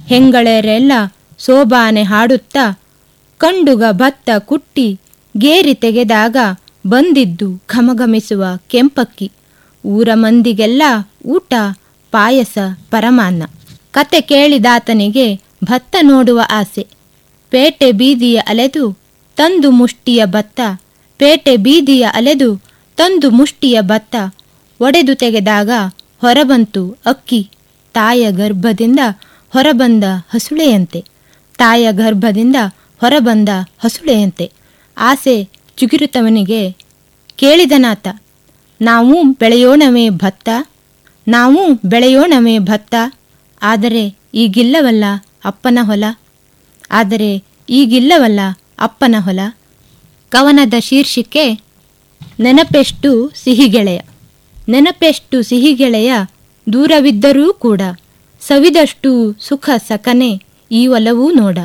ಹೆಂಗಳೆರೆಲ್ಲ ಸೋಬಾನೆ ಹಾಡುತ್ತಾ ಕಂಡುಗ ಭತ್ತ ಕುಟ್ಟಿ ಗೇರಿ ತೆಗೆದಾಗ ಬಂದಿದ್ದು ಘಮಘಮಿಸುವ ಕೆಂಪಕ್ಕಿ ಊರ ಮಂದಿಗೆಲ್ಲ ಊಟ ಪಾಯಸ ಪರಮಾನ್ನ ಕತೆ ಕೇಳಿದಾತನಿಗೆ ಭತ್ತ ನೋಡುವ ಆಸೆ ಪೇಟೆ ಬೀದಿಯ ಅಲೆದು ತಂದು ಮುಷ್ಟಿಯ ಭತ್ತ ಪೇಟೆ ಬೀದಿಯ ಅಲೆದು ತಂದು ಮುಷ್ಟಿಯ ಭತ್ತ ಒಡೆದು ತೆಗೆದಾಗ ಹೊರಬಂತು ಅಕ್ಕಿ ತಾಯ ಗರ್ಭದಿಂದ ಹೊರಬಂದ ಹಸುಳೆಯಂತೆ ತಾಯ ಗರ್ಭದಿಂದ ಹೊರಬಂದ ಹಸುಳೆಯಂತೆ ಆಸೆ ಚುಗಿರುತ್ತವನಿಗೆ ಕೇಳಿದನಾತ ನಾವು ಬೆಳೆಯೋಣವೇ ಭತ್ತ ನಾವು ಬೆಳೆಯೋಣವೇ ಭತ್ತ ಆದರೆ ಈಗಿಲ್ಲವಲ್ಲ ಅಪ್ಪನ ಹೊಲ ಆದರೆ ಈಗಿಲ್ಲವಲ್ಲ ಅಪ್ಪನ ಹೊಲ ಕವನದ ಶೀರ್ಷಿಕೆ ನೆನಪೆಷ್ಟು ಸಿಹಿಗೆಳೆಯ ನೆನಪೆಷ್ಟು ಸಿಹಿಗೆಳೆಯ ದೂರವಿದ್ದರೂ ಕೂಡ ಸವಿದಷ್ಟು ಸುಖ ಸಕನೆ ಈ ಒಲವೂ ನೋಡ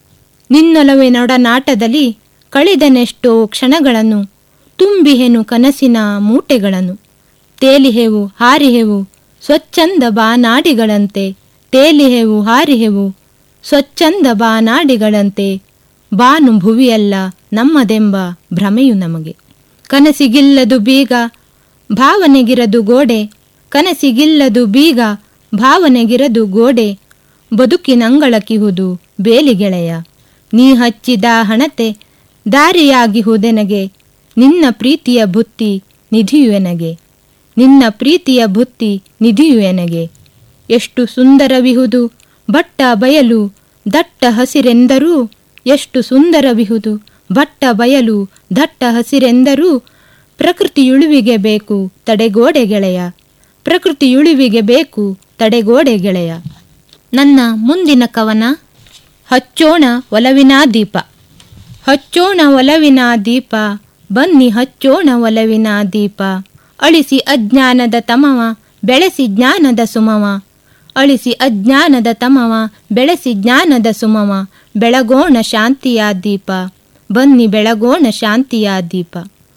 ನಿನ್ನೊಲವಿನೊಡನಾಟದಲ್ಲಿ ಕಳೆದನೆಷ್ಟೋ ಕ್ಷಣಗಳನ್ನು ತುಂಬಿಹೆನು ಕನಸಿನ ಮೂಟೆಗಳನ್ನು ತೇಲಿಹೆವು ಹಾರಿಹೆವು ಸ್ವಚ್ಛಂದ ಬಾನಾಡಿಗಳಂತೆ ತೇಲಿಹೆವು ಹಾರಿಹೆವು ಸ್ವಚ್ಛಂದ ಬಾನಾಡಿಗಳಂತೆ ಬಾನು ಭುವಿಯಲ್ಲ ನಮ್ಮದೆಂಬ ಭ್ರಮೆಯು ನಮಗೆ ಕನಸಿಗಿಲ್ಲದು ಬೀಗ ಭಾವನೆಗಿರದು ಗೋಡೆ ಕನಸಿಗಿಲ್ಲದು ಬೀಗ ಭಾವನೆಗಿರದು ಗೋಡೆ ಬದುಕಿನಂಗಳಕಿಹುದು ಬೇಲಿಗೆಳೆಯ ನೀ ಹಚ್ಚಿದ ಹಣತೆ ದಾರಿಯಾಗಿಹುದೆನಗೆ ನಿನ್ನ ಪ್ರೀತಿಯ ಬುತ್ತಿ ನಿಧಿಯುವೆನಗೆ ನಿನ್ನ ಪ್ರೀತಿಯ ಬುತ್ತಿ ನಿಧಿಯುವೆನಗೆ ಎಷ್ಟು ಸುಂದರವಿಹುದು ಬಟ್ಟ ಬಯಲು ದಟ್ಟ ಹಸಿರೆಂದರೂ ಎಷ್ಟು ಸುಂದರವಿಹುದು ಬಟ್ಟ ಬಯಲು ದಟ್ಟ ಹಸಿರೆಂದರೂ ಪ್ರಕೃತಿಯುಳುವಿಗೆ ಬೇಕು ತಡೆಗೋಡೆ ಗೆಳೆಯ ಪ್ರಕೃತಿಯುಳುವಿಗೆ ಬೇಕು ತಡೆಗೋಡೆ ಗೆಳೆಯ ನನ್ನ ಮುಂದಿನ ಕವನ ಹಚ್ಚೋಣ ಒಲವಿನ ದೀಪ ಹಚ್ಚೋಣ ಒಲವಿನ ದೀಪ ಬನ್ನಿ ಹಚ್ಚೋಣ ಒಲವಿನ ದೀಪ ಅಳಿಸಿ ಅಜ್ಞಾನದ ತಮವ ಬೆಳೆಸಿ ಜ್ಞಾನದ ಸುಮವ ಅಳಿಸಿ ಅಜ್ಞಾನದ ತಮವ ಬೆಳೆಸಿ ಜ್ಞಾನದ ಸುಮವ ಬೆಳಗೋಣ ಶಾಂತಿಯ ದೀಪ ಬನ್ನಿ ಬೆಳಗೋಣ ಶಾಂತಿಯ ದೀಪ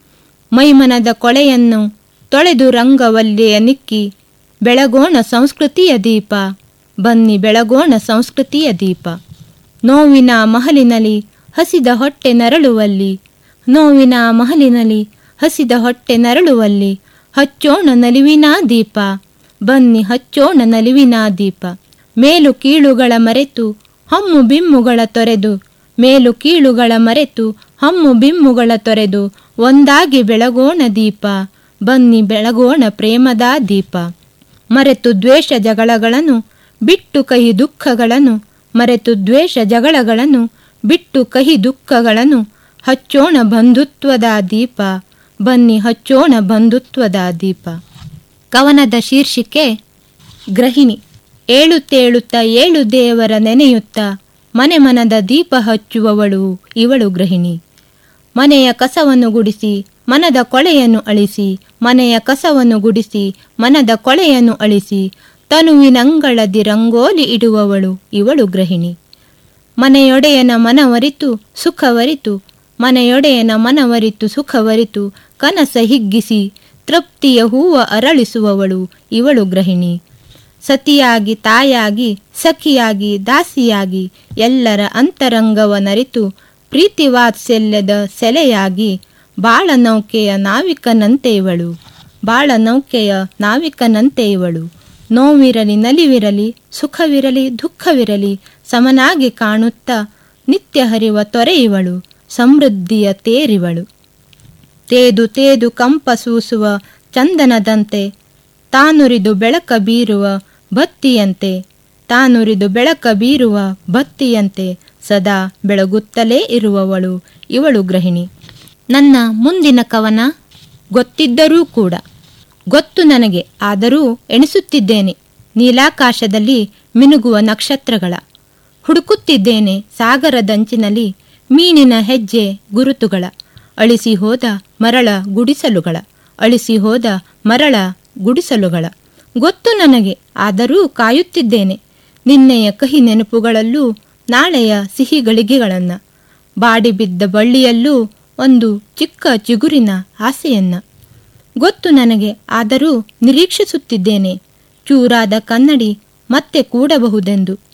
ಮೈಮನದ ಕೊಳೆಯನ್ನು ತೊಳೆದು ರಂಗವಲ್ಲಿಯ ನಿಕ್ಕಿ ಬೆಳಗೋಣ ಸಂಸ್ಕೃತಿಯ ದೀಪ ಬನ್ನಿ ಬೆಳಗೋಣ ಸಂಸ್ಕೃತಿಯ ದೀಪ ನೋವಿನ ಮಹಲಿನಲ್ಲಿ ಹಸಿದ ಹೊಟ್ಟೆ ನರಳುವಲ್ಲಿ ನೋವಿನ ಮಹಲಿನಲ್ಲಿ ಹಸಿದ ಹೊಟ್ಟೆ ನರಳುವಲ್ಲಿ ಹಚ್ಚೋಣ ನಲಿವಿನ ದೀಪ ಬನ್ನಿ ಹಚ್ಚೋಣ ನಲಿವಿನ ದೀಪ ಮೇಲು ಕೀಳುಗಳ ಮರೆತು ಹಮ್ಮು ಬಿಮ್ಮುಗಳ ತೊರೆದು ಮೇಲು ಕೀಳುಗಳ ಮರೆತು ಹಮ್ಮು ಬಿಮ್ಮುಗಳ ತೊರೆದು ಒಂದಾಗಿ ಬೆಳಗೋಣ ದೀಪ ಬನ್ನಿ ಬೆಳಗೋಣ ಪ್ರೇಮದ ದೀಪ ಮರೆತು ದ್ವೇಷ ಜಗಳಗಳನ್ನು ಬಿಟ್ಟು ಕಹಿ ದುಃಖಗಳನ್ನು ಮರೆತು ದ್ವೇಷ ಜಗಳಗಳನ್ನು ಬಿಟ್ಟು ಕಹಿ ದುಃಖಗಳನ್ನು ಹಚ್ಚೋಣ ಬಂಧುತ್ವದ ದೀಪ ಬನ್ನಿ ಹಚ್ಚೋಣ ಬಂಧುತ್ವದ ದೀಪ ಕವನದ ಶೀರ್ಷಿಕೆ ಗೃಹಿಣಿ ಏಳುತ್ತೇಳುತ್ತ ಏಳು ದೇವರ ನೆನೆಯುತ್ತ ಮನೆ ಮನದ ದೀಪ ಹಚ್ಚುವವಳು ಇವಳು ಗೃಹಿಣಿ ಮನೆಯ ಕಸವನ್ನು ಗುಡಿಸಿ ಮನದ ಕೊಳೆಯನ್ನು ಅಳಿಸಿ ಮನೆಯ ಕಸವನ್ನು ಗುಡಿಸಿ ಮನದ ಕೊಳೆಯನ್ನು ಅಳಿಸಿ ತನುವಿನಂಗಳದಿ ರಂಗೋಲಿ ಇಡುವವಳು ಇವಳು ಗೃಹಿಣಿ ಮನೆಯೊಡೆಯನ ಮನವರಿತು ಸುಖವರಿತು ಮನೆಯೊಡೆಯನ ಮನವರಿತು ಸುಖವರಿತು ಕನಸ ಹಿಗ್ಗಿಸಿ ತೃಪ್ತಿಯ ಹೂವ ಅರಳಿಸುವವಳು ಇವಳು ಗೃಹಿಣಿ ಸತಿಯಾಗಿ ತಾಯಾಗಿ ಸಖಿಯಾಗಿ ದಾಸಿಯಾಗಿ ಎಲ್ಲರ ಅಂತರಂಗವ ನರಿತು ಪ್ರೀತಿ ವಾತ್ಸಲ್ಯದ ಸೆಲೆಯಾಗಿ ಬಾಳ ನೌಕೆಯ ನಾವಿಕನಂತೆ ಇವಳು ಬಾಳ ನೌಕೆಯ ನಾವಿಕನಂತೆ ಇವಳು ನೋವಿರಲಿ ನಲಿವಿರಲಿ ಸುಖವಿರಲಿ ದುಃಖವಿರಲಿ ಸಮನಾಗಿ ಕಾಣುತ್ತಾ ನಿತ್ಯ ಹರಿವ ತೊರೆ ಇವಳು ಸಮೃದ್ಧಿಯ ತೇರಿವಳು ತೇದು ತೇದು ಕಂಪ ಸೂಸುವ ಚಂದನದಂತೆ ತಾನುರಿದು ಬೆಳಕ ಬೀರುವ ಬತ್ತಿಯಂತೆ ತಾನುರಿದು ಬೆಳಕ ಬೀರುವ ಬತ್ತಿಯಂತೆ ಸದಾ ಬೆಳಗುತ್ತಲೇ ಇರುವವಳು ಇವಳು ಗೃಹಿಣಿ ನನ್ನ ಮುಂದಿನ ಕವನ ಗೊತ್ತಿದ್ದರೂ ಕೂಡ ಗೊತ್ತು ನನಗೆ ಆದರೂ ಎಣಿಸುತ್ತಿದ್ದೇನೆ ನೀಲಾಕಾಶದಲ್ಲಿ ಮಿನುಗುವ ನಕ್ಷತ್ರಗಳ ಹುಡುಕುತ್ತಿದ್ದೇನೆ ಸಾಗರದಂಚಿನಲ್ಲಿ ಮೀನಿನ ಹೆಜ್ಜೆ ಗುರುತುಗಳ ಅಳಿಸಿ ಹೋದ ಮರಳ ಗುಡಿಸಲುಗಳ ಅಳಿಸಿ ಹೋದ ಮರಳ ಗುಡಿಸಲುಗಳ ಗೊತ್ತು ನನಗೆ ಆದರೂ ಕಾಯುತ್ತಿದ್ದೇನೆ ನಿನ್ನೆಯ ಕಹಿ ನೆನಪುಗಳಲ್ಲೂ ನಾಳೆಯ ಸಿಹಿ ಗಳಿಗೆಗಳನ್ನ ಬಾಡಿ ಬಿದ್ದ ಬಳ್ಳಿಯಲ್ಲೂ ಒಂದು ಚಿಕ್ಕ ಚಿಗುರಿನ ಆಸೆಯನ್ನ ಗೊತ್ತು ನನಗೆ ಆದರೂ ನಿರೀಕ್ಷಿಸುತ್ತಿದ್ದೇನೆ ಚೂರಾದ ಕನ್ನಡಿ ಮತ್ತೆ ಕೂಡಬಹುದೆಂದು